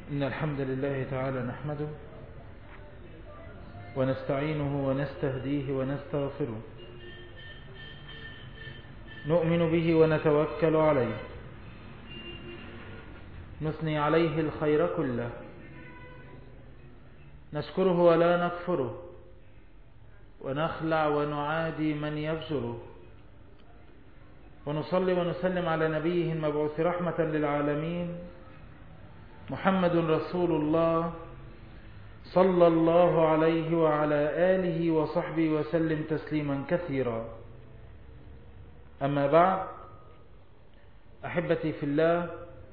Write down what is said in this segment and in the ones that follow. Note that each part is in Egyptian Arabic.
إن الحمد لله تعالى نحمده ونستعينه ونستهديه ونستغفره نؤمن به ونتوكل عليه نثني عليه الخير كله نشكره ولا نكفره ونخلع ونعادي من يفجره ونصلي ونسلم على نبيه المبعوث رحمة للعالمين محمد رسول الله صلى الله عليه وعلى آله وصحبه وسلم تسليما كثيرا أما بعد أحبتي في الله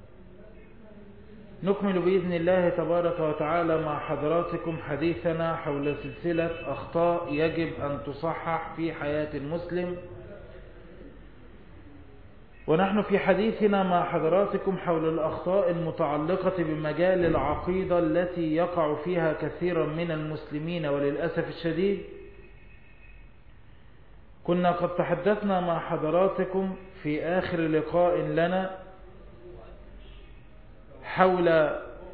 نكمل بإذن الله تبارك وتعالى مع حضراتكم حديثنا حول سلسلة أخطاء يجب أن تصحح في حياة المسلم ونحن في حديثنا مع حضراتكم حول الأخطاء المتعلقة بمجال العقيدة التي يقع فيها كثيرا من المسلمين وللأسف الشديد كنا قد تحدثنا مع حضراتكم في آخر لقاء لنا حول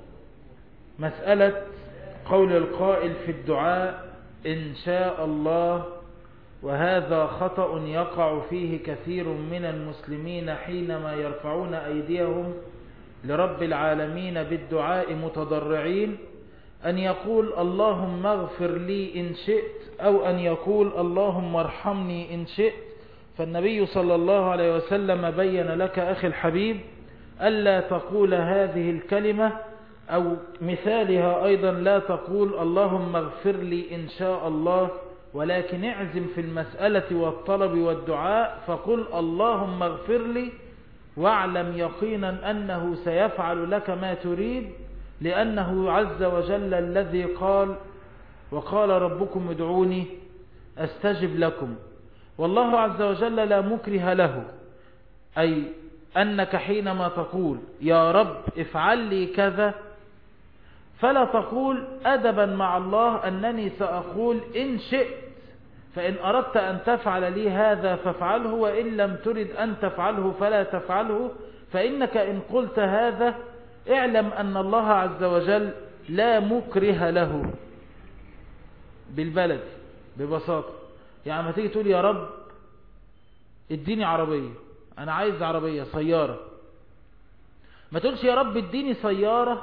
مسألة قول القائل في الدعاء إن شاء الله وهذا خطأ يقع فيه كثير من المسلمين حينما يرفعون أيديهم لرب العالمين بالدعاء متضرعين أن يقول اللهم اغفر لي إن شئت أو أن يقول اللهم ارحمني إن شئت فالنبي صلى الله عليه وسلم بين لك أخي الحبيب ألا تقول هذه الكلمة أو مثالها أيضا لا تقول اللهم اغفر لي إن شاء الله ولكن اعزم في المسألة والطلب والدعاء فقل اللهم اغفر لي واعلم يقينا أنه سيفعل لك ما تريد لأنه عز وجل الذي قال وقال ربكم ادعوني أستجب لكم والله عز وجل لا مكره له أي أنك حينما تقول يا رب افعل لي كذا فلا تقول أدبا مع الله أنني سأقول إن شئت فإن أردت أن تفعل لي هذا فافعله وإن لم ترد أن تفعله فلا تفعله فإنك إن قلت هذا اعلم أن الله عز وجل لا مكره له بالبلد ببساطة يعني ما تيجي تقول يا رب اديني عربية انا عايز عربية سيارة ما تقولش يا رب اديني سيارة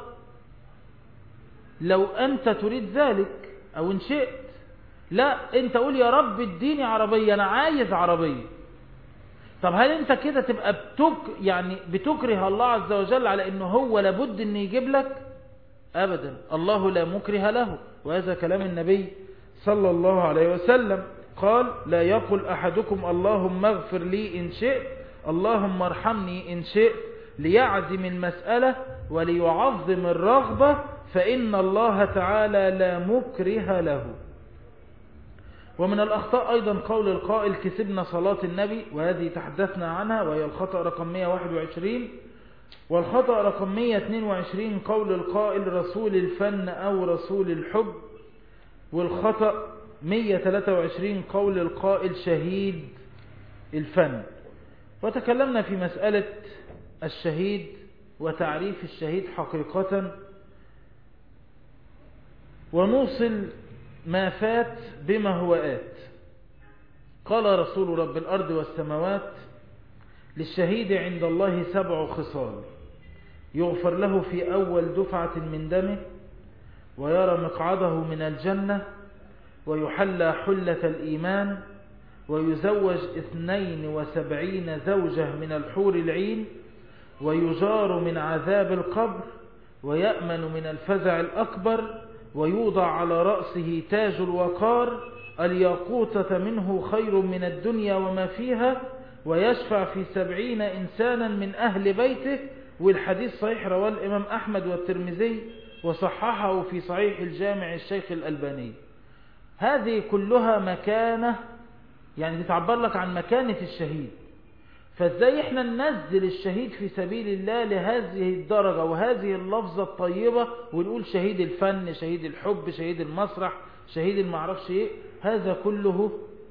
لو انت تريد ذلك او ان شئت لا انت قول يا رب اديني عربية انا عايز عربية طب هل انت كده تبقى بتك يعني بتكره الله عز وجل على انه هو لابد ان يجيب لك ابدا الله لا مكره له وهذا كلام النبي صلى الله عليه وسلم قال لا يقل احدكم اللهم اغفر لي ان شئت اللهم ارحمني إن شئت ليعزم المسألة وليعظم الرغبة فإن الله تعالى لا مكره له ومن الأخطاء أيضا قول القائل كسبنا صلاة النبي وهذه تحدثنا عنها وهي الخطأ رقم 121 والخطأ رقم 122 قول القائل رسول الفن أو رسول الحب والخطأ 123 قول القائل شهيد الفن وتكلمنا في مسألة الشهيد وتعريف الشهيد حقيقة ونوصل ما فات بما هو آت قال رسول رب الأرض والسماوات للشهيد عند الله سبع خصال يغفر له في أول دفعة من دمه ويرى مقعده من الجنة ويحلى حلة الإيمان ويزوج اثنين وسبعين زوجة من الحور العين ويجار من عذاب القبر ويأمن من الفزع الأكبر ويوضع على رأسه تاج الوقار الياقوتة منه خير من الدنيا وما فيها ويشفع في سبعين إنسانا من أهل بيته والحديث صحيح رواه الإمام أحمد والترمذي وصححه في صحيح الجامع الشيخ الألباني هذه كلها مكانة يعني بتعبر لك عن مكانة الشهيد فازاي احنا ننزل الشهيد في سبيل الله لهذه الدرجة وهذه اللفظة الطيبة ونقول شهيد الفن شهيد الحب شهيد المسرح شهيد المعرفش ايه هذا كله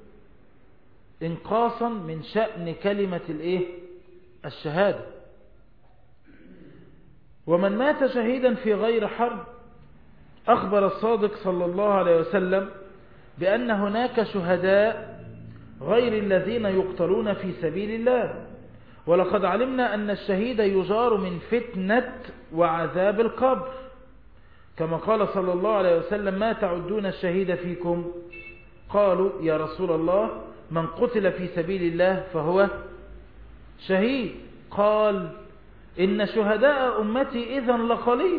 انقاصا من شأن كلمة الايه الشهادة ومن مات شهيدا في غير حرب أخبر الصادق صلى الله عليه وسلم بأن هناك شهداء غير الذين يقتلون في سبيل الله ولقد علمنا أن الشهيد يجار من فتنة وعذاب القبر كما قال صلى الله عليه وسلم ما تعدون الشهيد فيكم قالوا يا رسول الله من قتل في سبيل الله فهو شهيد قال إن شهداء أمتي إذا لقليل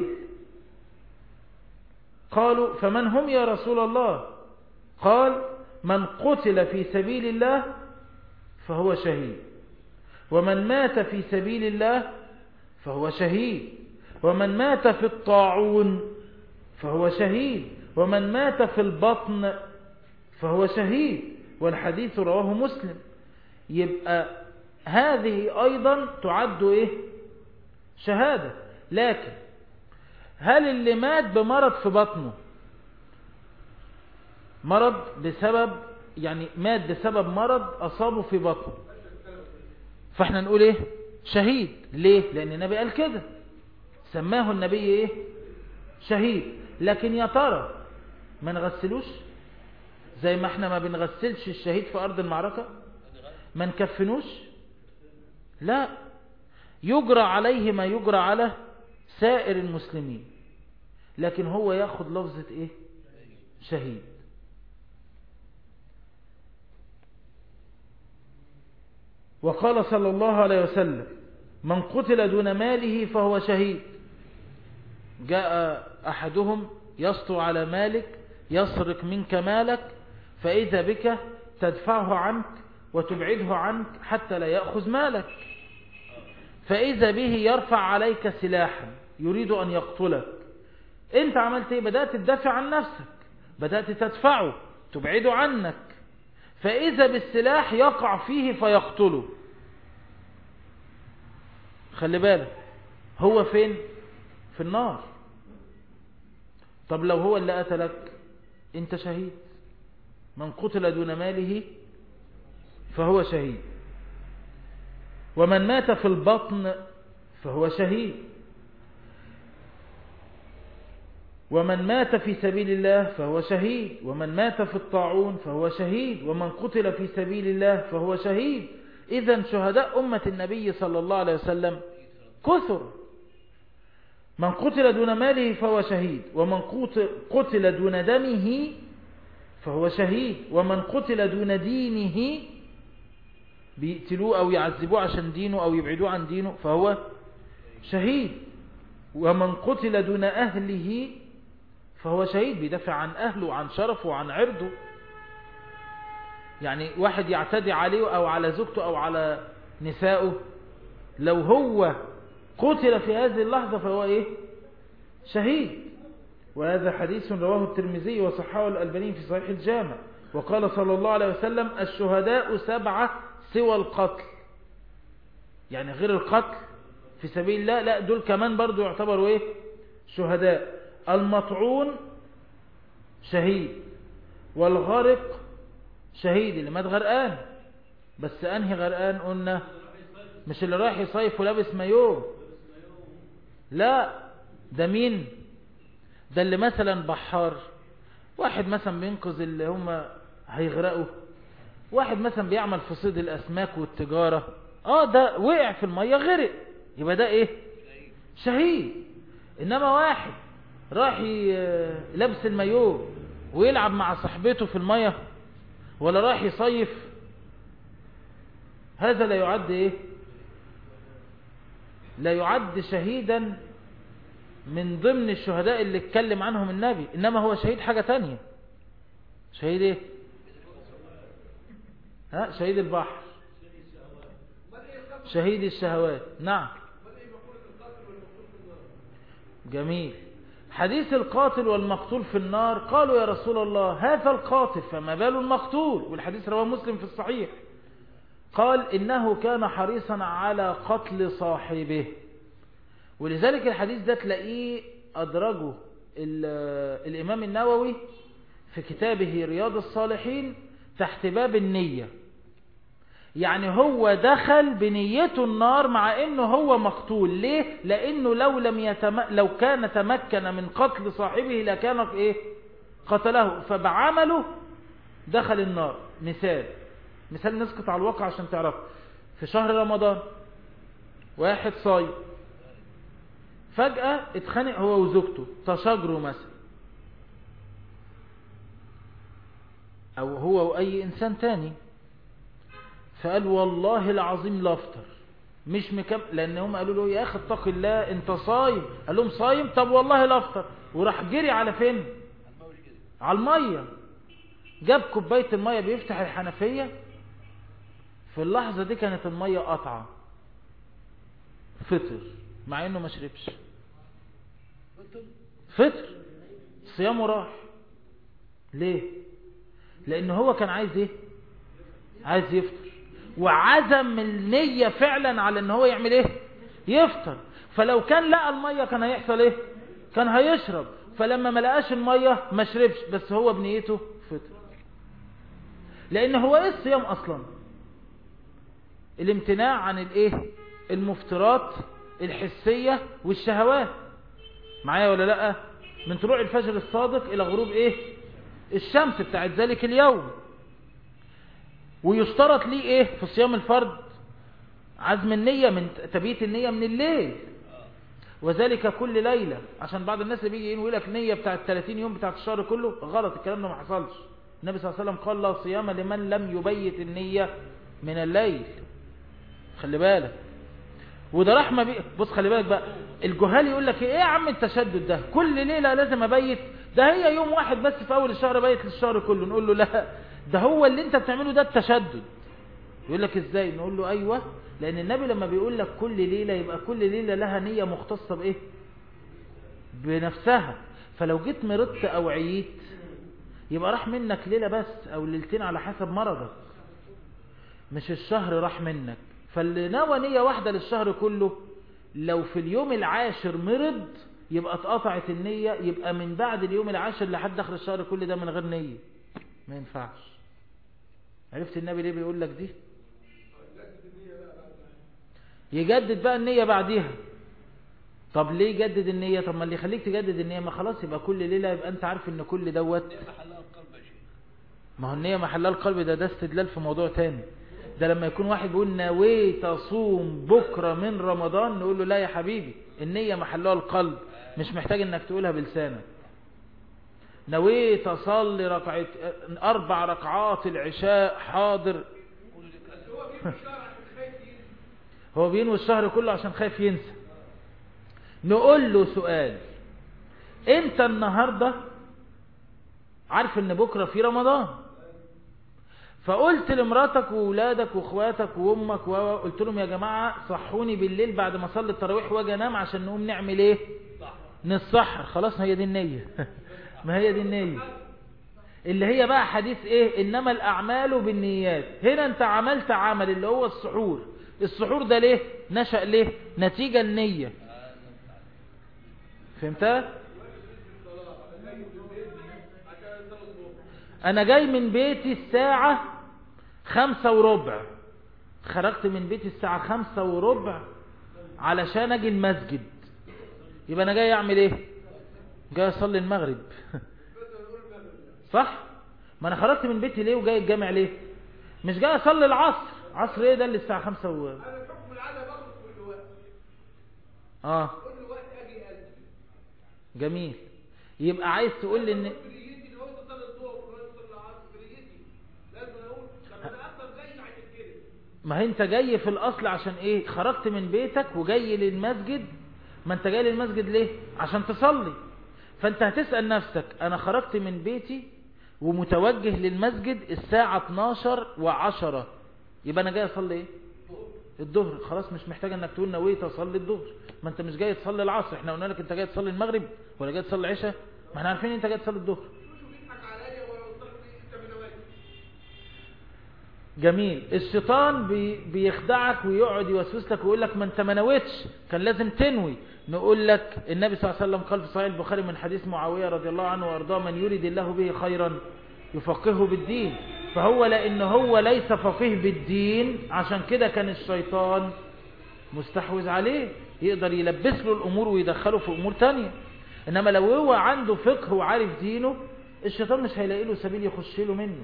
قالوا فمن هم يا رسول الله قال من قتل في سبيل الله فهو شهيد ومن مات في سبيل الله فهو شهيد ومن مات في الطاعون فهو شهيد ومن مات في البطن فهو شهيد والحديث رواه مسلم يبقى هذه أيضا تعد إيه شهادة لكن هل اللي مات بمرض في بطنه مرض بسبب يعني مات بسبب مرض أصابه في بطنه فاحنا نقول ايه شهيد ليه لان النبي قال كده سماه النبي ايه شهيد لكن يا ترى ما نغسلوش زي ما احنا ما بنغسلش الشهيد في ارض المعركة ما نكفنوش لا يجرى عليه ما يجرى على سائر المسلمين لكن هو ياخد لفظة ايه شهيد وقال صلى الله عليه وسلم من قتل دون ماله فهو شهيد جاء أحدهم يسطو على مالك يسرق منك مالك فإذا بك تدفعه عنك وتبعده عنك حتى لا يأخذ مالك فإذا به يرفع عليك سلاحا يريد أن يقتلك انت عملت ايه بدأت تدافع عن نفسك بدأت تدفعه تبعده عنك فإذا بالسلاح يقع فيه فيقتله خلي بالك هو فين في النار طب لو هو اللي قتلك انت شهيد من قتل دون ماله فهو شهيد ومن مات في البطن فهو شهيد ومن مات في سبيل الله فهو شهيد ومن مات في الطاعون فهو شهيد ومن قتل في سبيل الله فهو شهيد إذا شهداء أمة النبي صلى الله عليه وسلم كثر من قتل دون ماله فهو شهيد ومن قتل دون دمه فهو شهيد ومن قتل دون دينه بيقتلوه أو يعذبوه عشان دينه أو يبعدوه عن دينه فهو شهيد ومن قتل دون أهله فهو شهيد بيدافع عن أهله وعن شرفه وعن عرضه يعني واحد يعتدي عليه أو على زوجته أو على نسائه لو هو قتل في هذه اللحظة فهو إيه شهيد وهذا حديث رواه الترمذي وصححه الألباني في صحيح الجامع وقال صلى الله عليه وسلم الشهداء سبعة سوى القتل يعني غير القتل في سبيل الله لا دول كمان برضو يعتبروا ايه شهداء المطعون شهيد والغرق شهيد اللي مات غرقان بس انهي غرقان قلنا مش اللي رايح يصيف ولابس مايوه لا ده مين ده اللي مثلا بحار واحد مثلا بينقذ اللي هم هيغرقوا واحد مثلا بيعمل في صيد الاسماك والتجارة اه ده وقع في المية غرق يبقى ده ايه شهيد انما واحد راح لابس المايوه ويلعب مع صاحبته في المية ولا راح يصيف هذا لا يعد ايه لا يعد شهيدا من ضمن الشهداء اللي اتكلم عنهم النبي انما هو شهيد حاجة تانية شهيد ايه ها شهيد البحر شهيد الشهوات نعم جميل حديث القاتل والمقتول في النار قالوا يا رسول الله هذا القاتل فما بال المقتول والحديث رواه مسلم في الصحيح قال إنه كان حريصا على قتل صاحبه ولذلك الحديث ده تلاقيه أدرجه الإمام النووي في كتابه رياض الصالحين تحت باب النية يعني هو دخل بنيته النار مع انه هو مقتول ليه لانه لو لم يتم... لو كان تمكن من قتل صاحبه لكان ايه قتله فبعمله دخل النار مثال مثال نسقط على الواقع عشان تعرف في شهر رمضان واحد صايم فجأة اتخانق هو وزوجته تشاجروا مثلا او هو واي انسان تاني فقال والله العظيم لا افطر مش مكم لان هم قالوا له يا اخي اتق الله انت صايم قال لهم صايم طب والله لا افطر وراح جري على فين على الميه جاب كوبايه الميه بيفتح الحنفيه في اللحظه دي كانت الميه قطعه فطر مع انه ما شربش فطر صيامه راح ليه لان هو كان عايز ايه عايز يفطر وعزم النية فعلا على ان هو يعمل ايه يفطر فلو كان لقى المية كان هيحصل ايه كان هيشرب فلما ما لقاش المية ما شربش بس هو بنيته فطر لان هو ايه الصيام اصلا الامتناع عن الايه المفترات الحسية والشهوات معايا ولا لا من طلوع الفجر الصادق الى غروب ايه الشمس بتاعت ذلك اليوم ويشترط ليه ايه في صيام الفرد عزم النية من تبيت النية من الليل وذلك كل ليلة عشان بعض الناس اللي بيجي يقول لك نية بتاعت 30 يوم بتاعت الشهر كله غلط الكلام ده ما حصلش النبي صلى الله عليه وسلم قال لا صيام لمن لم يبيت النية من الليل خلي بالك وده رحمة بي... بص خلي بالك بقى الجهال يقول لك ايه يا عم التشدد ده كل ليلة لازم ابيت ده هي يوم واحد بس في اول الشهر بيت للشهر كله نقول له لا ده هو اللي انت بتعمله ده التشدد يقول لك ازاي نقول له ايوه لان النبي لما بيقول لك كل ليلة يبقى كل ليلة لها نية مختصة بايه بنفسها فلو جيت مرضت او عييت يبقى راح منك ليلة بس او ليلتين على حسب مرضك مش الشهر راح منك فاللي نوى نية واحدة للشهر كله لو في اليوم العاشر مرض يبقى اتقطعت النية يبقى من بعد اليوم العاشر لحد دخل الشهر كل ده من غير نية ما ينفعش عرفت النبي ليه بيقول لك دي يجدد بقى النية بعديها طب ليه يجدد النية طب ما اللي يخليك تجدد النية ما خلاص يبقى كل ليلة يبقى انت عارف ان كل دوت ما هو النية محلها القلب ده ده استدلال في موضوع تاني ده لما يكون واحد بيقول نويت اصوم بكرة من رمضان نقول له لا يا حبيبي النية محلها القلب مش محتاج انك تقولها بلسانك نويت اصلي ركعة اربع ركعات العشاء حاضر هو بينوي الشهر كله عشان خايف ينسى نقول له سؤال انت النهاردة عارف ان بكرة في رمضان فقلت لمراتك وولادك واخواتك وامك وقلت لهم يا جماعة صحوني بالليل بعد ما اصلي التراويح واجي انام عشان نقوم نعمل ايه نصحر خلاص هي دي النية ما هي دي النية اللي هي بقى حديث ايه انما الاعمال بالنيات هنا انت عملت عمل اللي هو السحور السحور ده ليه نشأ ليه نتيجة النية فهمتها انا جاي من بيتي الساعة خمسة وربع خرجت من بيتي الساعة خمسة وربع علشان اجي المسجد يبقى انا جاي اعمل ايه جاي اصلي المغرب صح ما انا خرجت من بيتي ليه وجاي الجامع ليه مش جاي اصلي العصر عصر ايه ده اللي الساعة خمسة و... انا حكم العاده باخد كل وقت اه كل وقت اجي قلبي جميل يبقى عايز تقول لي ان بريتي لو انت صلي الظهر ولو انت صلي العصر بريتي لازم اقول طب انا اصلا جاي عشان كده ما هي انت جاي في الاصل عشان ايه خرجت من بيتك وجاي للمسجد ما انت جاي للمسجد ليه عشان تصلي فانت هتسأل نفسك انا خرجت من بيتي ومتوجه للمسجد الساعة 12 و10 يبقى انا جاي اصلي ايه الظهر خلاص مش محتاج انك تقول نويت اصلي الظهر ما انت مش جاي تصلي العصر احنا قلنا لك انت جاي تصلي المغرب ولا جاي تصلي العشاء ما احنا عارفين انت جاي تصلي الظهر شوشو بيضحك عليا وانا وصلت انت من نواجي جميل الشيطان بي بيخدعك ويقعد يوسوس لك ويقول لك ما انت ما نويتش كان لازم تنوي نقول لك النبي صلى الله عليه وسلم قال في صحيح البخاري من حديث معاوية رضي الله عنه وارضاه من يريد الله به خيرا يفقهه بالدين فهو لأن هو ليس فقيه بالدين عشان كده كان الشيطان مستحوذ عليه يقدر يلبس له الأمور ويدخله في أمور تانية إنما لو هو عنده فقه وعارف دينه الشيطان مش هيلاقي له سبيل يخش له منه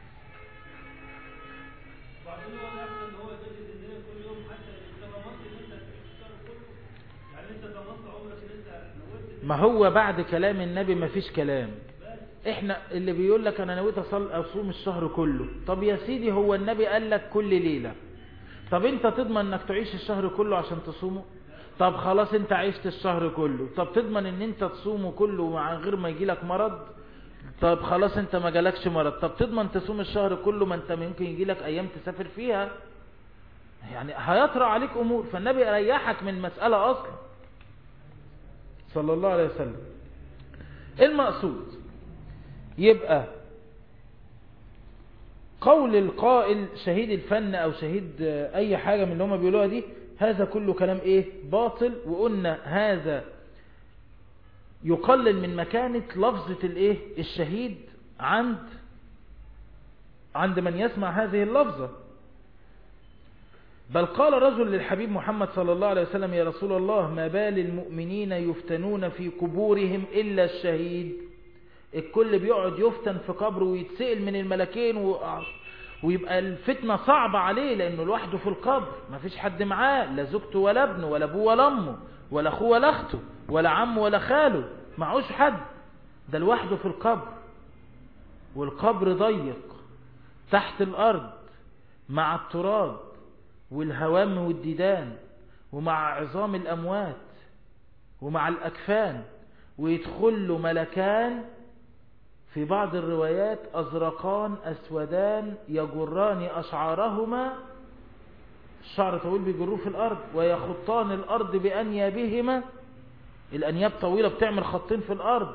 وبعدين هو نفسه ان هو يجدد النية كل يوم حتى انت ضمنت ان انت تعيش الشهر كله يعني انت ضمنت عمرك ان انت نويت ما هو بعد كلام النبي ما فيش كلام احنا اللي بيقول لك انا نويت أصل- اصوم الشهر كله طب يا سيدي هو النبي قال لك كل ليلة طب انت تضمن انك تعيش الشهر كله عشان تصومه طب خلاص انت عشت الشهر كله طب تضمن ان انت تصومه كله مع غير ما يجيلك مرض طب خلاص انت ما جالكش مرض طب تضمن تصوم الشهر كله ما انت ممكن يجيلك ايام تسافر فيها يعني هيطرأ عليك امور فالنبي ريحك من مسألة اصلا صلى الله عليه وسلم المقصود يبقى قول القائل شهيد الفن او شهيد آه، اي حاجة من اللي هم بيقولوها دي هذا كله كلام ايه باطل وقلنا هذا يقلل من مكانة لفظة الايه الشهيد عند عند من يسمع هذه اللفظة بل قال رجل للحبيب محمد صلى الله عليه وسلم يا رسول الله ما بال المؤمنين يفتنون في قبورهم إلا الشهيد الكل بيقعد يفتن في قبره ويتسئل من الملكين و... ويبقى الفتنة صعبة عليه لأنه لوحده في القبر ما فيش حد معاه لا زوجته ولا ابنه ولا أبوه ولا أمه ولا أخوه ولا أخته ولا عمه ولا خاله معهوش حد ده لوحده في القبر والقبر ضيق تحت الأرض مع التراب والهوام والديدان ومع عظام الأموات ومع الأكفان ويدخل له ملكان في بعض الروايات أزرقان أسودان يجران أشعارهما الشعر طويل بيجروه في الأرض ويخطان الأرض بأنيابهما الأنياب طويلة بتعمل خطين في الأرض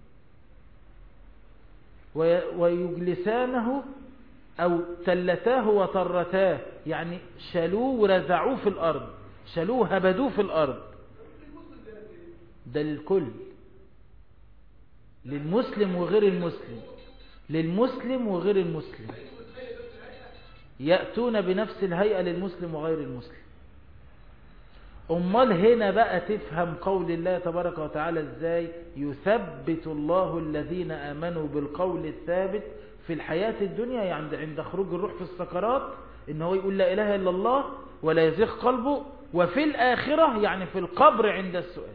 وي- ويجلسانه أو تلتاه وطرتاه يعني شالوه ورزعوه في الأرض شالوه هبدوه في الأرض ده للكل للمسلم وغير المسلم للمسلم وغير المسلم يأتون بنفس الهيئة للمسلم وغير المسلم أمال هنا بقى تفهم قول الله تبارك وتعالى ازاي يثبت الله الذين آمنوا بالقول الثابت في الحياة الدنيا يعني عند خروج الروح في السكرات ان هو يقول لا إله إلا الله ولا يزيغ قلبه وفي الآخرة يعني في القبر عند السؤال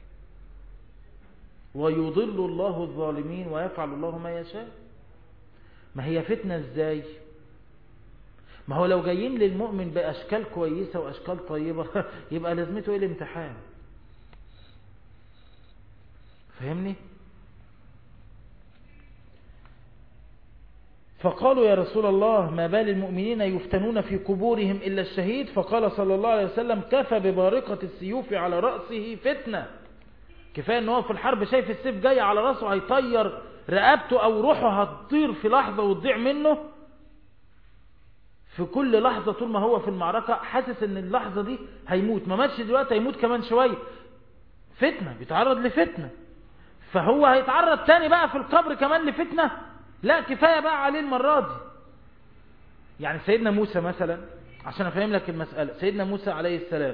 ويضل الله الظالمين ويفعل الله ما يشاء ما هي فتنة ازاي ما هو لو جايين للمؤمن بأشكال كويسة وأشكال طيبة يبقى لازمته ايه الامتحان فهمني فقالوا يا رسول الله ما بال المؤمنين يفتنون في قبورهم إلا الشهيد فقال صلى الله عليه وسلم كفى ببارقة السيوف على رأسه فتنة كفاية ان هو في الحرب شايف السيف جاي على رأسه هيطير رقبته او روحه هتطير في لحظة وتضيع منه في كل لحظة طول ما هو في المعركة حاسس ان اللحظة دي هيموت ما ماتش دلوقتي هيموت كمان شوية فتنة بيتعرض لفتنة فهو هيتعرض تاني بقى في القبر كمان لفتنة لا كفاية بقى عليه المرة دي يعني سيدنا موسى مثلا عشان افهم لك المسألة سيدنا موسى عليه السلام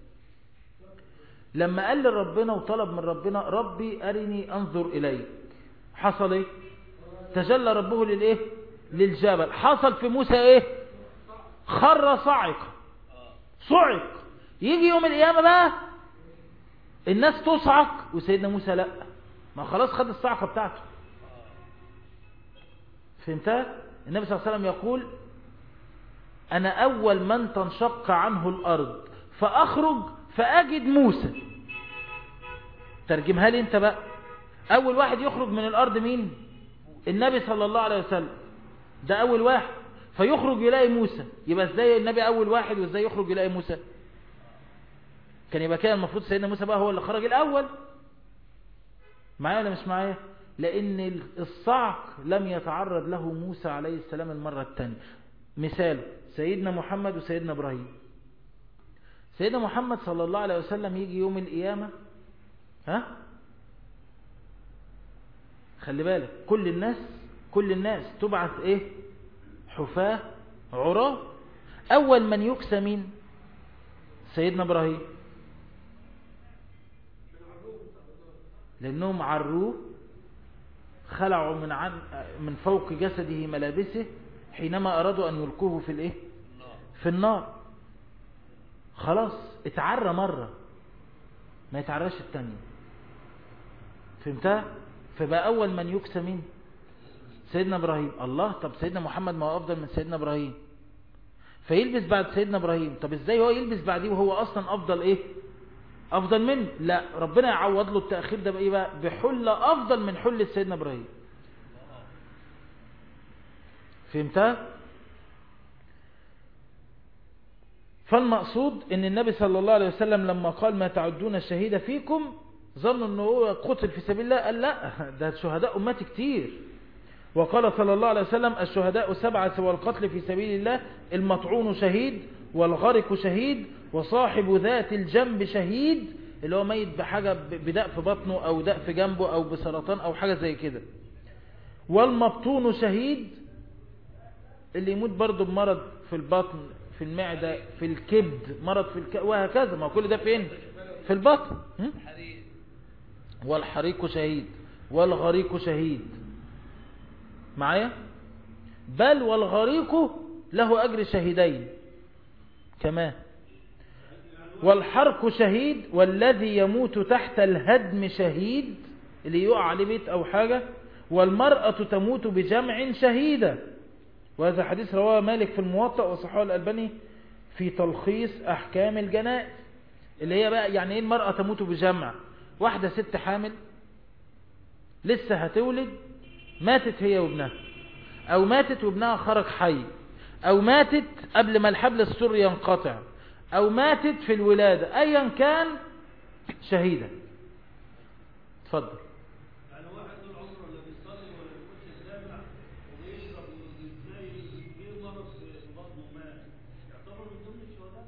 لما قال لربنا وطلب من ربنا ربي أرني أنظر إليك حصل إيه تجلى ربه للإيه للجبل حصل في موسى إيه خر صعق صعق يجي يوم القيامة بقى الناس تصعق وسيدنا موسى لا ما خلاص خد الصعقة بتاعته فهمتها النبي صلى الله عليه وسلم يقول أنا أول من تنشق عنه الأرض فأخرج فأجد موسى ترجمها لي انت بقى أول واحد يخرج من الأرض مين النبي صلى الله عليه وسلم ده أول واحد فيخرج يلاقي موسى يبقى ازاي النبي أول واحد وازاي يخرج يلاقي موسى كان يبقى كده المفروض سيدنا موسى بقى هو اللي خرج الأول معايا ولا مش معايا لأن الصعق لم يتعرض له موسى عليه السلام المرة الثانية مثال سيدنا محمد وسيدنا إبراهيم سيدنا محمد صلى الله عليه وسلم يجي يوم القيامة ها خلي بالك كل الناس كل الناس تبعث ايه حفاة عراة أول من يكسى مين سيدنا إبراهيم لأنهم عروه خلعوا من عن من فوق جسده ملابسه حينما أرادوا أن يلقوه في الإيه في النار خلاص اتعرى مرة ما يتعراش التانية فهمتها فبقى أول من يكسى مين سيدنا إبراهيم الله طب سيدنا محمد ما هو أفضل من سيدنا إبراهيم فيلبس بعد سيدنا إبراهيم طب إزاي هو يلبس بعديه وهو أصلا أفضل إيه أفضل منه لا ربنا يعوض له التأخير ده بإيه بقى بحلة أفضل من حلة سيدنا إبراهيم فهمتها فالمقصود ان النبي صلى الله عليه وسلم لما قال ما تعدون الشهيد فيكم ظنوا انه هو قتل في سبيل الله قال لا ده شهداء امتي كتير وقال صلى الله عليه وسلم الشهداء سبعة سوى القتل في سبيل الله المطعون شهيد والغرق شهيد وصاحب ذات الجنب شهيد اللي هو ميت بحاجة بداء في بطنه او داء في جنبه او بسرطان او حاجة زي كده والمبطون شهيد اللي يموت برضه بمرض في البطن في المعدة في الكبد مرض في الك... وهكذا ما كل ده فين في البطن م? والحريق شهيد والغريق شهيد معايا بل والغريق له أجر شهيدين كمان والحرق شهيد والذي يموت تحت الهدم شهيد اللي يقع عليه بيت أو حاجة والمرأة تموت بجمع شهيدة وهذا حديث رواه مالك في الموطأ وصححه الألباني في تلخيص أحكام الجنائز اللي هي بقى يعني ايه المرأة تموت بجمع واحدة ست حامل لسه هتولد ماتت هي وابنها او ماتت وابنها خرج حي او ماتت قبل ما الحبل السري ينقطع او ماتت في الولادة ايا كان شهيدة اتفضل يعني واحد طول عمره لا بيصلي ولا بيخش الجامع وبيشرب وازاي جه مرض في بطنه مات يعتبر من ضمن الشهداء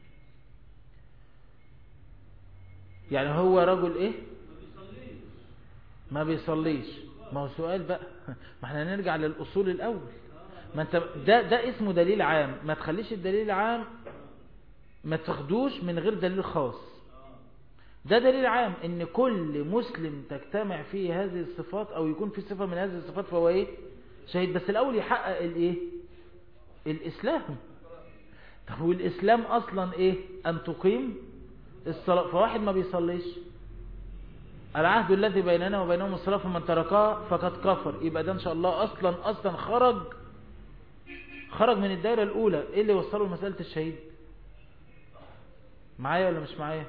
يعني هو رجل ايه ما بيصليش ما بيصليش ما هو سؤال بقى ما احنا نرجع للأصول الأول ما انت ده ده اسمه دليل عام ما تخليش الدليل العام ما تاخدوش من غير دليل خاص ده دليل عام ان كل مسلم تجتمع فيه هذه الصفات او يكون في صفة من هذه الصفات فهو ايه شهيد بس الاول يحقق الايه الاسلام طب والاسلام اصلا ايه ان تقيم الصلاة فواحد ما بيصليش العهد الذي بيننا وبينهم الصلاة فمن تركها فقد كفر يبقى ده ان شاء الله اصلا اصلا خرج خرج من الدائرة الاولى ايه اللي وصله لمسألة الشهيد معايا ولا مش معايا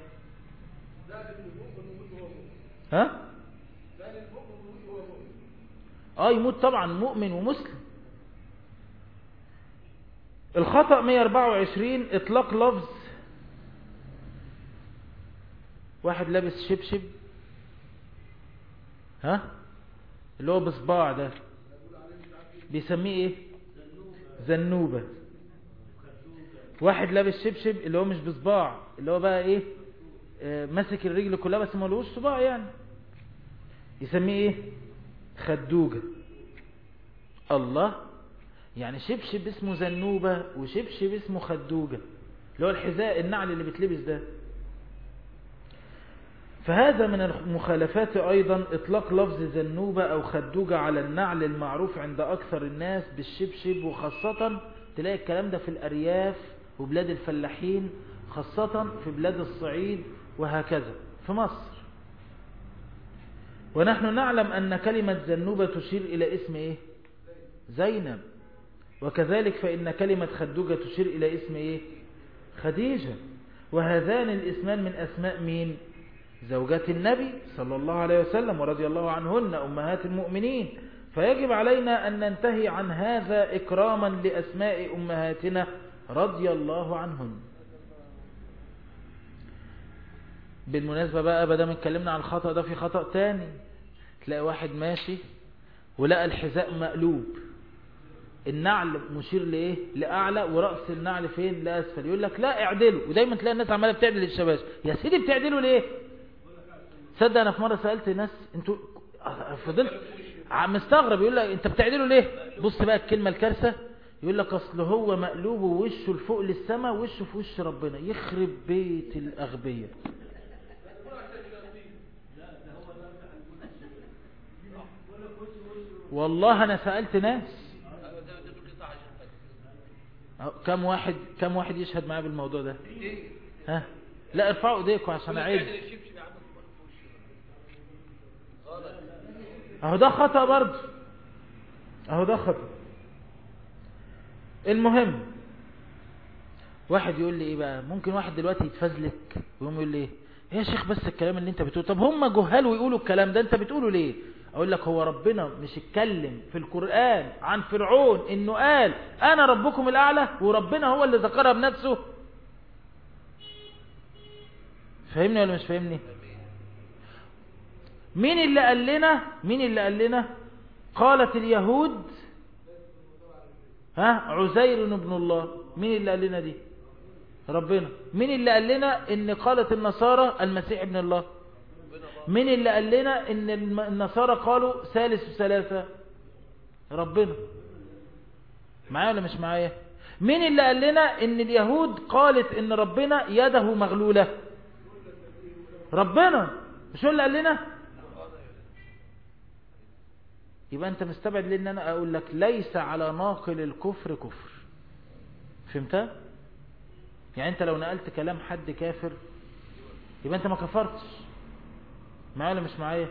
ها اه يموت طبعا مؤمن ومسلم الخطأ 124 اطلاق لفظ واحد لابس شبشب ها اللي هو بصباع ده بيسميه ايه زنوبة واحد لابس شبشب اللي هو مش بصباع اللي هو بقى ايه آه ماسك الرجل كلها بس ما لهوش صباع يعني يسميه ايه خدوجة الله يعني شبشب اسمه زنوبة وشبشب اسمه خدوجة اللي هو الحذاء النعل اللي بتلبس ده فهذا من المخالفات أيضا إطلاق لفظ زنوبة أو خدوجة على النعل المعروف عند أكثر الناس بالشبشب وخاصة تلاقي الكلام ده في الأرياف وبلاد الفلاحين خاصة في بلاد الصعيد وهكذا في مصر ونحن نعلم أن كلمة زنوبة تشير إلى اسم إيه زينب وكذلك فإن كلمة خدوجة تشير إلى اسم إيه خديجة وهذان الاسمان من أسماء مين زوجات النبي صلى الله عليه وسلم ورضي الله عنهن أمهات المؤمنين فيجب علينا أن ننتهي عن هذا إكراما لأسماء أمهاتنا رضي الله عنهن بالمناسبة بقى بدل اتكلمنا عن الخطأ ده في خطأ تاني تلاقي واحد ماشي ولقى الحذاء مقلوب النعل مشير لإيه لأعلى ورأس النعل فين لأسفل يقول لك لا اعدله ودايما تلاقي الناس عمالة بتعدل الشباش يا سيدي بتعدله ليه تصدق انا في مرة سألت ناس انتوا فضلت مستغرب يقول لك انت بتعدله ليه بص بقى الكلمة الكارثة يقول لك اصل هو مقلوب ووشه لفوق للسماء ووشه في وش ربنا يخرب بيت الاغبياء والله انا سألت ناس أهو كم واحد كم واحد يشهد معايا بالموضوع ده ها لا ارفعوا ايديكم عشان اعيد اهو ده خطأ برضه اهو ده خطأ المهم واحد يقول لي ايه بقى ممكن واحد دلوقتي يتفزلك ويقوم يقول لي ايه يا شيخ بس الكلام اللي انت بتقوله طب هم جهال ويقولوا الكلام ده انت بتقوله ليه اقول لك هو ربنا مش اتكلم في القرآن عن فرعون انه قال انا ربكم الاعلى وربنا هو اللي ذكرها بنفسه فاهمني ولا مش فاهمني مين اللي قال لنا مين اللي قال لنا قالت اليهود ها عزير ابن الله مين اللي قال لنا دي ربنا مين اللي قال لنا ان قالت النصارى المسيح ابن الله مين اللي قال لنا ان الم- النصارى قالوا ثالث ثلاثة ربنا معايا ولا مش معايا مين اللي قال لنا ان اليهود قالت ان ربنا يده مغلولة ربنا مش هو اللي قال لنا يبقى انت مستبعد لان انا اقول لك ليس على ناقل الكفر كفر فهمتها يعني انت لو نقلت كلام حد كافر يبقى انت ما كفرتش معايا ولا مش معايا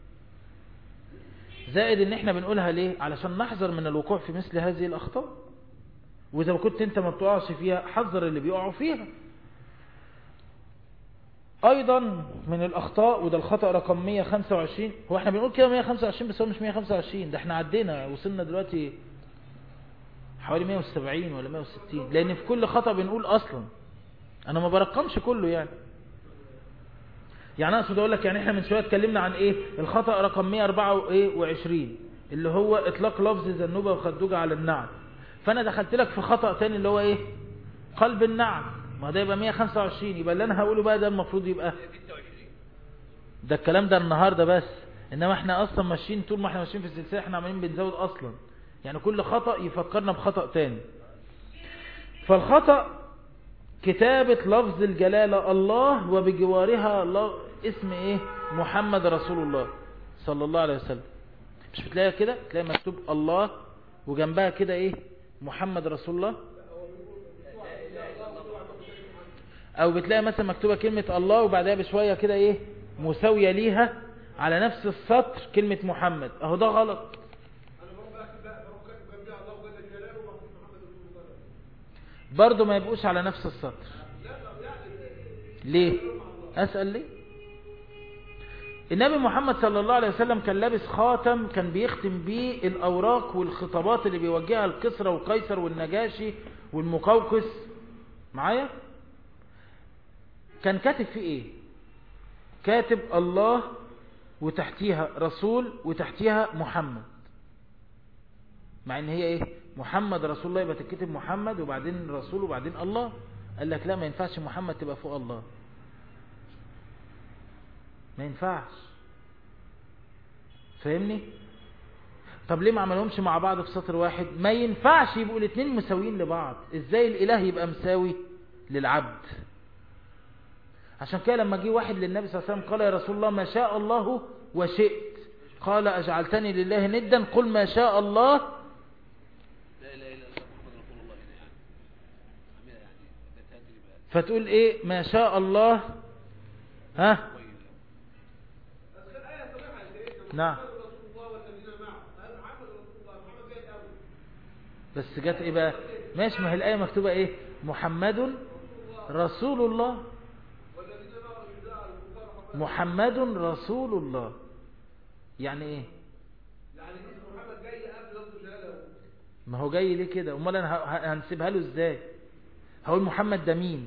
زائد ان احنا بنقولها ليه علشان نحذر من الوقوع في مثل هذه الاخطاء واذا ما كنت انت ما بتقعش فيها حذر اللي بيقعوا فيها ايضا من الاخطاء وده الخطأ رقم 125 هو احنا بنقول كده 125 بس هو مش 125 ده احنا عدينا وصلنا دلوقتي حوالي 170 ولا 160 لان في كل خطأ بنقول اصلا انا ما برقمش كله يعني يعني اقصد اقول لك يعني احنا من شويه اتكلمنا عن ايه الخطأ رقم 124 اللي هو اطلاق لفظ ذنوبه وخدوجه على النعم فانا دخلت لك في خطأ تاني اللي هو ايه قلب النعم ما ده يبقى 125 يبقى اللي انا هقوله بقى ده المفروض يبقى ده الكلام ده النهارده بس انما احنا اصلا ماشيين طول ما احنا ماشيين في السلسله احنا عمالين بنزود اصلا يعني كل خطأ يفكرنا بخطأ تاني فالخطأ كتابة لفظ الجلالة الله وبجوارها الله اسم ايه محمد رسول الله صلى الله عليه وسلم مش بتلاقيها كده تلاقي مكتوب الله وجنبها كده ايه محمد رسول الله او بتلاقي مثلا مكتوبة كلمة الله وبعدها بشوية كده ايه مساوية ليها على نفس السطر كلمة محمد اهو ده غلط انا بروح بكتب بقى بروح كاتب جنبي الله جل جلاله وبكتب محمد رسول الله برضه ما يبقوش على نفس السطر ليه اسأل ليه النبي محمد صلى الله عليه وسلم كان لابس خاتم كان بيختم بيه الأوراق والخطابات اللي بيوجهها الكسرى والقيصر والنجاشي والمقوقس معايا كان كاتب فيه ايه كاتب الله وتحتيها رسول وتحتيها محمد مع ان هي ايه محمد رسول الله يبقى تتكتب محمد وبعدين رسول وبعدين الله قال لك لا ما ينفعش محمد تبقى فوق الله ما ينفعش فاهمني طب ليه ما عملهمش مع بعض في سطر واحد ما ينفعش يبقوا الاثنين مساويين لبعض ازاي الاله يبقى مساوي للعبد عشان كده لما جه واحد للنبي صلى الله عليه وسلم قال يا رسول الله ما شاء الله وشئت قال اجعلتني لله ندا قل ما شاء الله لا اله الا الله محمد رسول الله هنا يعني عاملها يعني لا تدري بقى فتقول ايه ما شاء الله ها بس كان آية صريحة يا سيدنا نعم محمد رسول الله والذين معه قال محمد رسول الله محمد جاي الأول بس جت ايه بقى ماشي ما هي الايه مكتوبه ايه محمد رسول الله والذين معه يدعى الكفار حقا محمد رسول الله يعني ايه يعني اسم محمد جاي قبل لفظ الجلالة ما هو جاي ليه كده امال انا ه- ه- هنسيبها له ازاي هقول محمد ده مين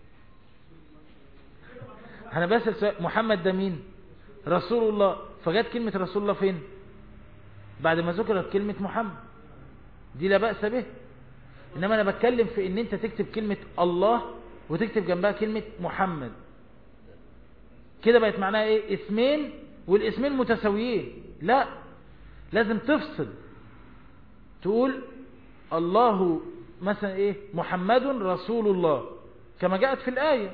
انا بسأل سؤال محمد ده مين رسول الله فجت كلمة رسول الله فين بعد ما ذكرت كلمة محمد دي لا بأس به انما انا بتكلم في ان انت تكتب كلمة الله وتكتب جنبها كلمة محمد كده بقت معناها ايه اسمين والاسمين متساويين لا لازم تفصل تقول الله مثلا ايه محمد رسول الله كما جاءت في الآية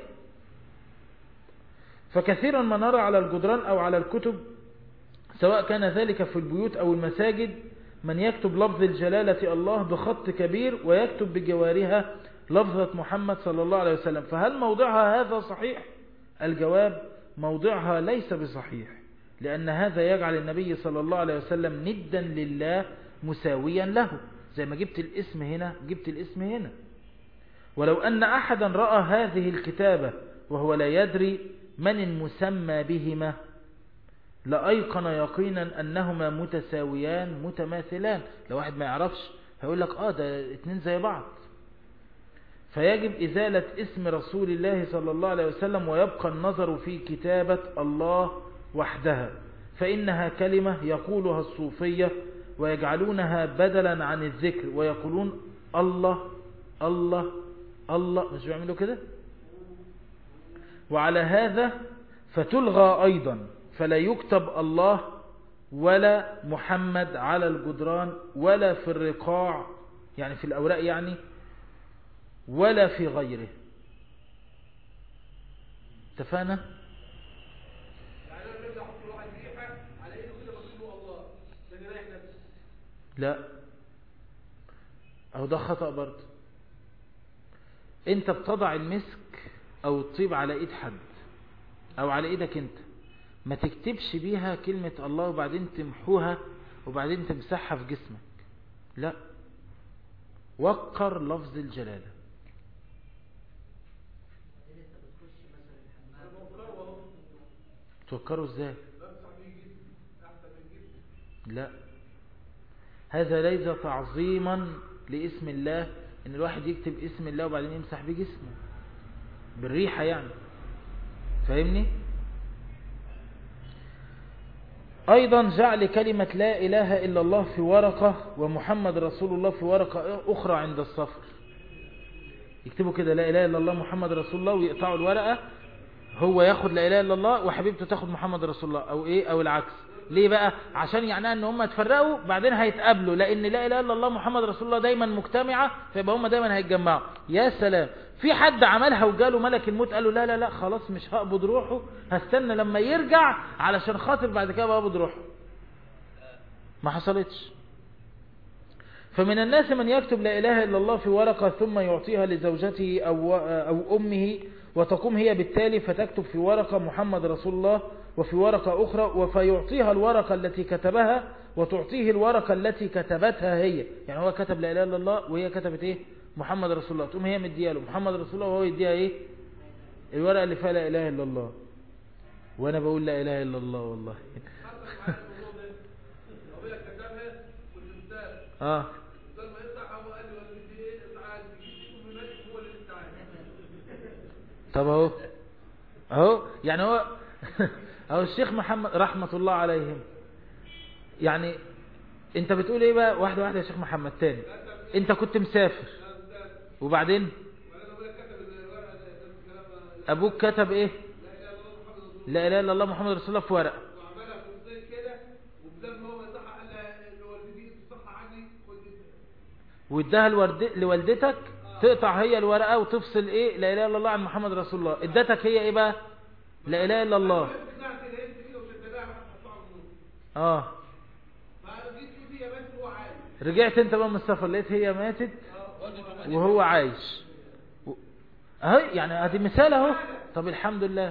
فكثيرا ما نرى على الجدران أو على الكتب سواء كان ذلك في البيوت أو المساجد من يكتب لفظ الجلالة الله بخط كبير ويكتب بجوارها لفظة محمد صلى الله عليه وسلم فهل موضعها هذا صحيح؟ الجواب موضعها ليس بصحيح لأن هذا يجعل النبي صلى الله عليه وسلم ندا لله مساويا له زي ما جبت الاسم هنا جبت الاسم هنا ولو أن أحدا رأى هذه الكتابة وهو لا يدري من المسمى بهما لأيقن يقينا أنهما متساويان متماثلان لو واحد ما يعرفش هيقول لك آه ده اتنين زي بعض فيجب إزالة اسم رسول الله صلى الله عليه وسلم ويبقى النظر في كتابة الله وحدها فإنها كلمة يقولها الصوفية ويجعلونها بدلا عن الذكر ويقولون الله الله الله مش بيعملوا كده وعلى هذا فتلغى أيضا فلا يكتب الله ولا محمد على الجدران ولا في الرقاع يعني في الأوراق يعني ولا في غيره اتفقنا يعني انا بدي احط له واحد ريحه على ايده كده بكتب له الله ده انا رايح نفسي لا أو ده خطأ برضه انت بتضع المسك او الطيب على ايد حد او على ايدك انت ما تكتبش بيها كلمة الله وبعدين تمحوها وبعدين تمسحها في جسمك لا وقر لفظ الجلالة توكروا ازاي لا هذا ليس تعظيما لاسم الله ان الواحد يكتب اسم الله وبعدين يمسح بيه جسمه بالريحة يعني فاهمني ايضا جعل كلمة لا اله الا الله في ورقة ومحمد رسول الله في ورقة اخرى عند السفر يكتبوا كده لا اله الا الله محمد رسول الله ويقطعوا الورقة هو ياخد لا اله الا الله وحبيبته تاخد محمد رسول الله او ايه او العكس ليه بقى عشان يعني ان هم اتفرقوا بعدين هيتقابلوا لان لا اله الا الله محمد رسول الله دايما مجتمعة فيبقى هم دايما هيتجمعوا يا سلام في حد عملها وجاله ملك الموت قال له لا لا لا خلاص مش هقبض روحه هستنى لما يرجع علشان خاطر بعد كده بقبض روحه ما حصلتش فمن الناس من يكتب لا إله إلا الله في ورقة ثم يعطيها لزوجته أو, أو أمه وتقوم هي بالتالي فتكتب في ورقة محمد رسول الله وفي ورقة أخرى وفيعطيها الورقة التي كتبها وتعطيه الورقة التي كتبتها هي يعني هو كتب لا إله إلا الله وهي كتبت إيه محمد رسول الله تقوم هي مديها له محمد رسول الله وهو يديها إيه الورقة اللي فيها لا إله إلا الله وأنا بقول لا إله إلا الله والله لو هي كتبها والاستاذ آه الاستاذ ما يفتح هو قال لي ولا بدي ايه تعال تجيب ام مالك هو اللي انت عايزه طب اهو اهو يعني هو اهو الشيخ محمد رحمة الله عليهم يعني انت بتقول ايه بقى واحدة واحدة يا شيخ محمد تاني انت كنت مسافر وبعدين ابوك كتب ايه لا اله الا الله محمد رسول الله في ورقة وعملها في الصين كده وبدل ما هو يصحى قال لها لوالدتي تصحى عني خد انت واداها الورد... لوالدتك تقطع هي الورقة وتفصل ايه لا اله الا الله عن محمد رسول الله ادتك هي ايه بقى لا اله الا الله بتاعت الهند كده وشدناها حطها على النور اه فجيت شوف هي بس هو عايز رجعت انت بقى من السفر لقيت هي ماتت وهو عايش و- اهو يعني ادي مثال اهو طب الحمد لله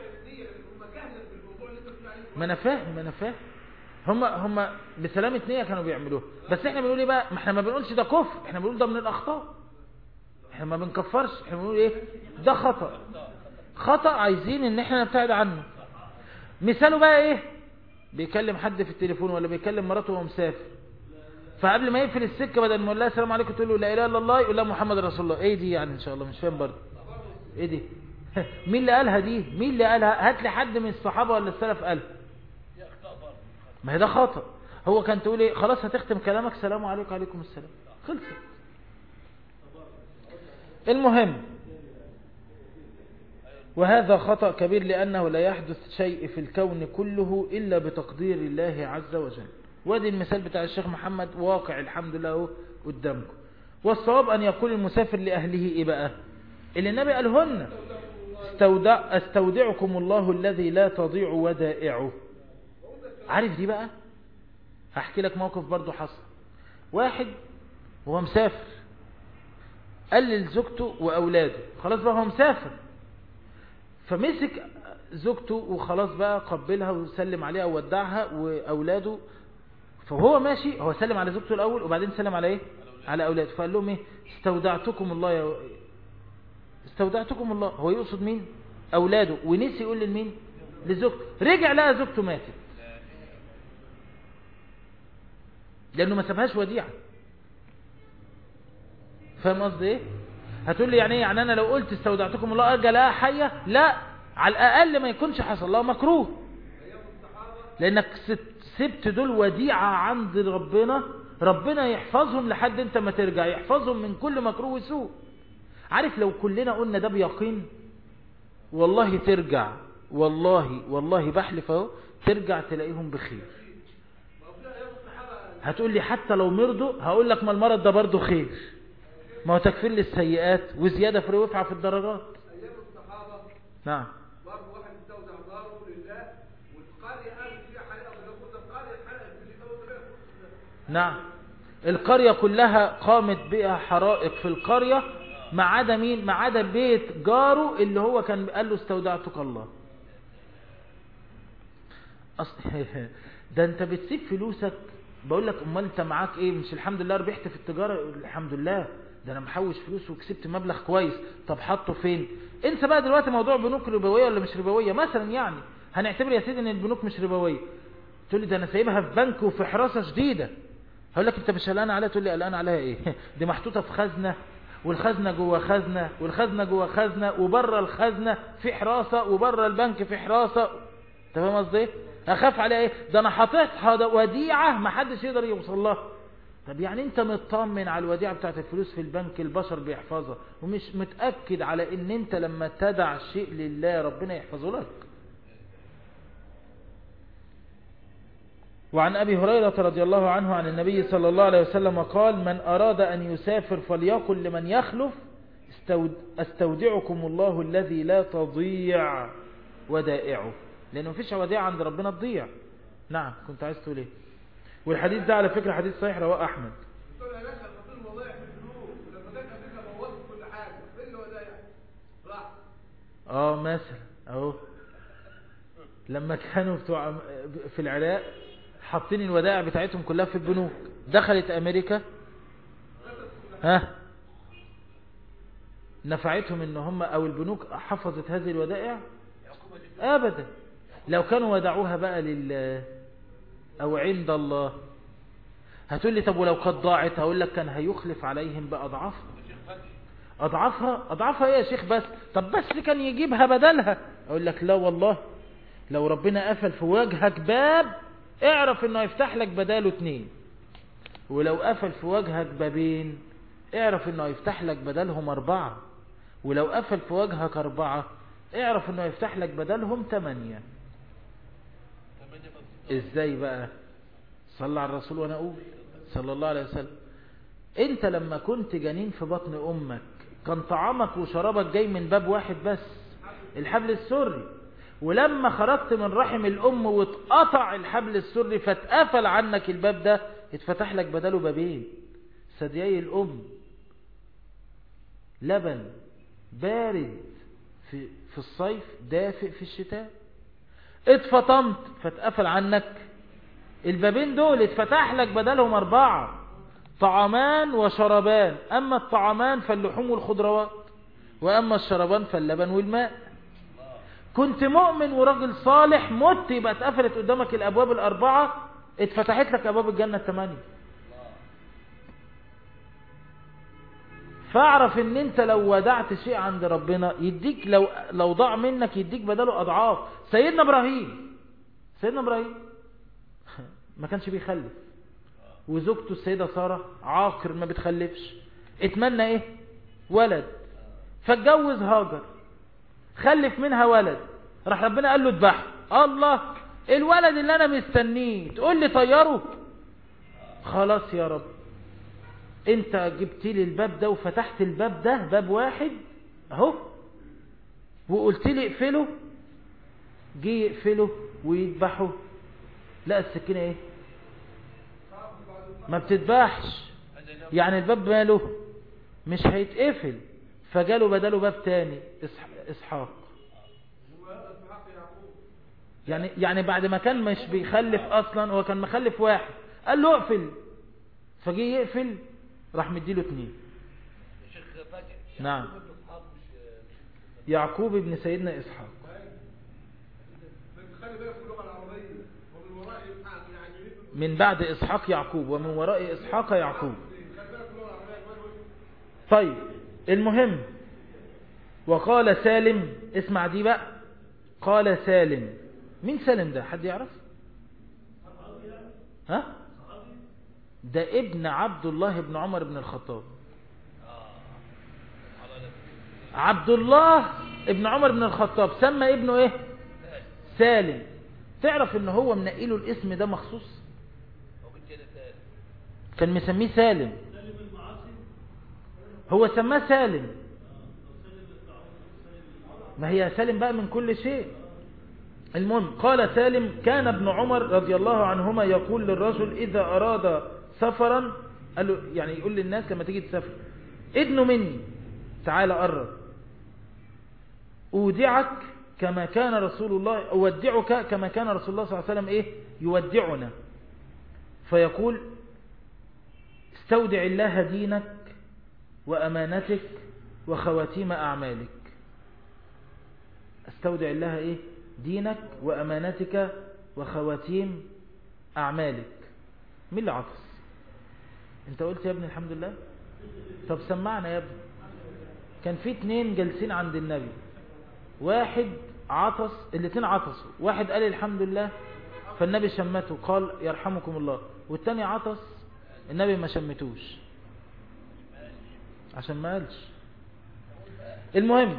ما انا فاهم ما انا فاهم هم هم بسلامة نية كانوا بيعملوها بس احنا بنقول ايه بقى ما احنا ما بنقولش ده كفر احنا بنقول ده من الاخطاء احنا ما بنكفرش احنا بنقول ايه ده خطأ خطأ عايزين ان احنا نبتعد عنه مثاله بقى ايه بيكلم حد في التليفون ولا بيكلم مراته وهو مسافر فقبل ما يقفل السكه بدل ما يقول لها السلام عليكم تقول له لا اله الا الله يقول لها محمد رسول الله ايه دي يعني ان شاء الله مش فاهم برضه ايه دي مين اللي قالها دي مين اللي قالها هات لي حد من الصحابه ولا السلف قالها ما هي ده خطأ هو كان تقول ايه خلاص هتختم كلامك سلام عليكم وعليكم السلام خلصت المهم وهذا خطأ كبير لأنه لا يحدث شيء في الكون كله إلا بتقدير الله عز وجل وادي المثال بتاع الشيخ محمد واقع الحمد لله اهو قدامكم والصواب أن يقول المسافر لأهله إيه بقى اللي النبي قالهن استودع استودعكم الله الذي لا تضيع ودائعه عارف دي بقى هحكي لك موقف برضو حصل واحد وهو مسافر قال لزوجته وأولاده خلاص بقى هو مسافر فمسك زوجته وخلاص بقى قبلها وسلم عليها وودعها وأولاده فهو ماشي هو سلم على زوجته الأول وبعدين سلم على إيه على أولاده فقال لهم إيه استودعتكم الله يا استودعتكم الله هو يقصد مين أولاده ونسي يقول لمين لزوجته رجع لقى زوجته ماتت لأنه ما سابهاش وديعة فاهم قصدي ايه هتقول لي يعني ايه يعني انا لو قلت استودعتكم الله ارجى لها حيه لا على الاقل ما يكونش حصل لها مكروه لانك سبت دول وديعه عند ربنا ربنا يحفظهم لحد انت ما ترجع يحفظهم من كل مكروه وسوء عارف لو كلنا قلنا ده بيقين والله ترجع والله والله بحلف اهو ترجع تلاقيهم بخير هتقول لي حتى لو مرضوا هقول لك ما المرض ده برضه خير ما هو تكفير للسيئات وزيادة في رفعة في الدرجات ايام الصحابه نعم برضه واحد استودع داره لله والقريه قامت فيها حريقه فلابد القريه اتحرقت في اليوم نعم القرية كلها قامت بها حرائق في القرية ما عدا مين ما عدا بيت جاره اللي هو كان قال له استودعتك الله أصل ده انت بتسيب فلوسك بقول لك امال انت معاك ايه مش الحمد لله ربحت في التجارة الحمد لله ده انا محوش فلوس وكسبت مبلغ كويس طب حطه فين انسى بقى دلوقتي موضوع بنوك ربوية ولا مش ربوية مثلا يعني هنعتبر يا سيدي ان البنوك مش ربوية تقول لي ده انا سايبها في بنك وفي حراسة شديدة هقول لك انت مش قلقان عليها تقول لي قلقان عليها ايه دي محطوطة في خزنة والخزنة جوه خزنة والخزنة جوه خزنة وبره الخزنة في حراسة وبره البنك في حراسة انت فاهم قصدي ايه اخاف عليها ايه ده انا حاططها وديعة ما حدش يقدر يوصل لها طب يعني انت مطمن على الوديعة بتاعت الفلوس في البنك البشر بيحفظها ومش متأكد على ان انت لما تدع شيء لله ربنا يحفظه لك وعن أبي هريرة رضي الله عنه عن النبي صلى الله عليه وسلم قال من أراد أن يسافر فليقل لمن يخلف استودعكم الله الذي لا تضيع ودائعه لأنه مفيش وديعة عند ربنا تضيع نعم كنت عايز تقول ايه والحديث ده على فكرة حديث صحيح رواه أحمد تقول يا باشا تطير وضايع في الفلوس ولما جت امريكا بوظت كل حاجه فين الودايع؟ راح اه مثلا اهو لما كانوا بتوع في العراق حاطين الودائع بتاعتهم كلها في البنوك دخلت امريكا ها نفعتهم ان هم او البنوك حفظت هذه الودائع ابدا لو كانوا ودعوها بقى لله او عند الله هتقول لي طب ولو قد ضاعت هقول لك كان هيخلف عليهم باضعافها اضعافها اضعافها ايه يا شيخ بس طب بس كان يجيبها بدلها اقول لك لا والله لو ربنا قفل في وجهك باب اعرف انه يفتح لك بداله اتنين ولو قفل في وجهك بابين اعرف انه يفتح لك بدلهم اربعة ولو قفل في وجهك اربعة اعرف انه يفتح لك بدلهم تمانية ازاي بقى صلى على الرسول وانا اقول صلى الله عليه وسلم انت لما كنت جنين في بطن امك كان طعامك وشرابك جاي من باب واحد بس الحبل السري ولما خرجت من رحم الام واتقطع الحبل السري فاتقفل عنك الباب ده اتفتح لك بداله بابين ثديي الام لبن بارد في, في الصيف دافئ في الشتاء اتفطمت فاتقفل عنك البابين دول اتفتح لك بدلهم اربعة طعامان وشربان اما الطعامان فاللحوم والخضروات واما الشربان فاللبن والماء كنت مؤمن وراجل صالح مت يبقى اتقفلت قدامك الابواب الاربعة اتفتحت لك ابواب الجنة الثمانية فاعرف ان انت لو ودعت شيء عند ربنا يديك لو لو ضاع منك يديك بداله اضعاف سيدنا ابراهيم سيدنا ابراهيم ما كانش بيخلف وزوجته السيدة سارة عاقر ما بتخلفش اتمنى ايه ولد فاتجوز هاجر خلف منها ولد راح ربنا قال له اذبحه الله الولد اللي انا مستنيه تقول لي طيره خلاص يا رب انت جبت لي الباب ده وفتحت الباب ده باب واحد اهو وقلت لي اقفله جه يقفله ويذبحه لا السكينة ايه ما بتذبحش يعني الباب ماله مش هيتقفل فجاله بداله باب تاني إسح- اسحاق يعني يعني بعد ما كان مش بيخلف اصلا هو كان مخلف واحد قال له اقفل فجه يقفل راح مديله اتنين الشيخ فاكر نعم. ابن إسحاق مش مش يعقوب ابن سيدنا اسحاق خلي بالك في اللغه العربيه ومن وراء اسحاق يعني من بعد اسحاق يعقوب ومن وراء اسحاق يعقوب خلي بالك في اللغه العربيه كمان طيب المهم وقال سالم اسمع دي بقى قال سالم مين سالم ده حد يعرف ها ده ابن عبد الله بن عمر بن الخطاب عبد الله ابن عمر بن الخطاب سمى ابنه ايه سالم تعرف ان هو منقله الاسم ده مخصوص هو كان كده ثالث كان مسميه سالم هو سماه سالم ما هي سالم بقى من كل شيء المهم قال سالم كان ابن عمر رضي الله عنهما يقول للرجل إذا أراد سفرا قال له يعني يقول للناس لما تيجي تسافر ادنوا مني تعال قرب أودعك كما كان رسول الله أودعك كما كان رسول الله صلى الله عليه وسلم إيه يودعنا فيقول استودع الله دينك وأمانتك وخواتيم أعمالك استودع الله إيه دينك وأمانتك وخواتيم أعمالك مين اللي عطس انت قلت يا ابني الحمد لله طب سمعنا يا ابني كان في اتنين جالسين عند النبي واحد عطس الاتنين عطسوا واحد قال الحمد لله فالنبي شمته قال يرحمكم الله والتاني عطس النبي ما شمتوش عشان ما قالش المهم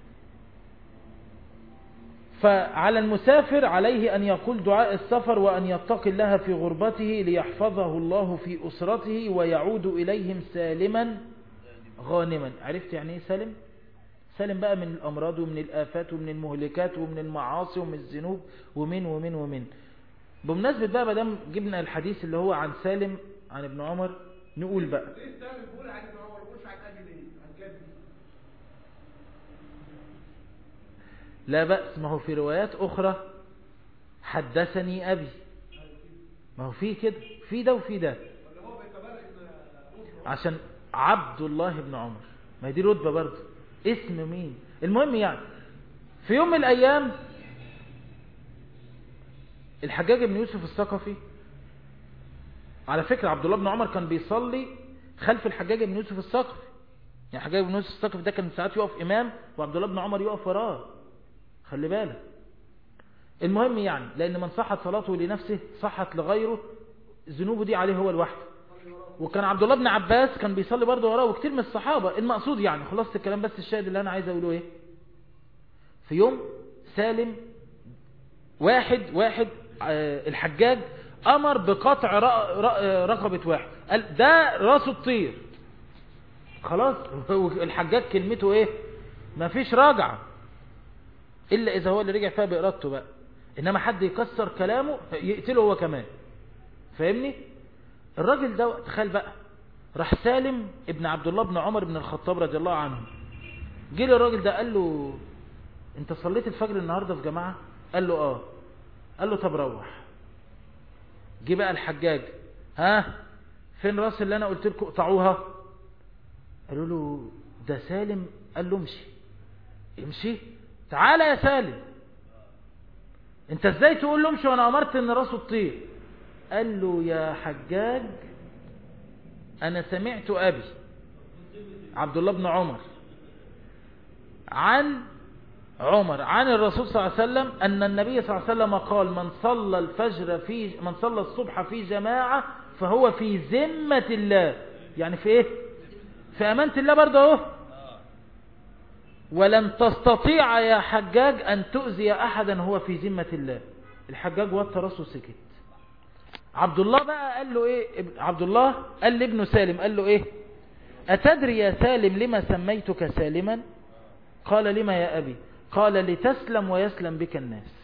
فعلى المسافر عليه أن يقول دعاء السفر وأن يتقي الله في غربته ليحفظه الله في أسرته ويعود إليهم سالما غانما عرفت يعني ايه سالم؟ سالم بقى من الأمراض ومن الآفات ومن المهلكات ومن المعاصي ومن الذنوب ومن ومن ومن بمناسبة بقى مدام جبنا الحديث اللي هو عن سالم عن ابن عمر نقول بقى ليه سالم بيقول عن ابن عمر ما بيقولش عن ابي ليه عن جدي لا بأس ما هو في روايات أخرى حدثني أبي ما هو في كده في ده وفي ده ولا هو بيتبالغ ان عشان عبد الله بن عمر ما هي دي رتبة برضه اسم مين المهم يعني في يوم من الأيام الحجاج بن يوسف الثقفي على فكرة عبد الله بن عمر كان بيصلي خلف الحجاج بن يوسف الثقفي يعني الحجاج بن يوسف الثقفي ده كان ساعات يقف إمام وعبد الله بن عمر يقف وراه خلي بالك المهم يعني لأن من صحت صلاته لنفسه صحت لغيره ذنوبه دي عليه هو لوحده وكان عبد الله بن عباس كان بيصلي برضه وراه وكتير من الصحابة المقصود يعني خلاص الكلام بس الشاهد اللي أنا عايز أقوله إيه في يوم سالم واحد واحد آه، الحجاج أمر بقطع رق- رق- آه، رقبة واحد قال ده راسه تطير خلاص الحجاج كلمته إيه مفيش راجعة إلا إذا هو اللي رجع فيها بإرادته بقى إنما حد يكسر كلامه يقتله هو كمان فاهمني الراجل ده تخيل بقى راح سالم ابن عبد الله بن عمر بن الخطاب رضي الله عنه جه الراجل ده قال له انت صليت الفجر النهارده في جماعه قال له اه قال له طب روح جه بقى الحجاج ها فين راس اللي انا قلت لكم اقطعوها قالوا له ده سالم قال له امشي امشي تعالى يا سالم انت ازاي تقول له امشي وانا امرت ان راسه تطير قال له يا حجاج انا سمعت ابي عبد الله بن عمر عن عمر عن الرسول صلى الله عليه وسلم أن النبي صلى الله عليه وسلم قال من صلى الفجر في من صلى الصبح في جماعة فهو في ذمة الله يعني في ايه في أمانة الله برضه اهو ولن تستطيع يا حجاج أن تؤذي أحدا هو في ذمة الله الحجاج وطى راسه سكت عبد الله بقى قال له ايه ابن- عبد الله قال لابنه سالم قال له ايه أتدري يا سالم لما سميتك سالما قال لما يا أبي قال لتسلم ويسلم بك الناس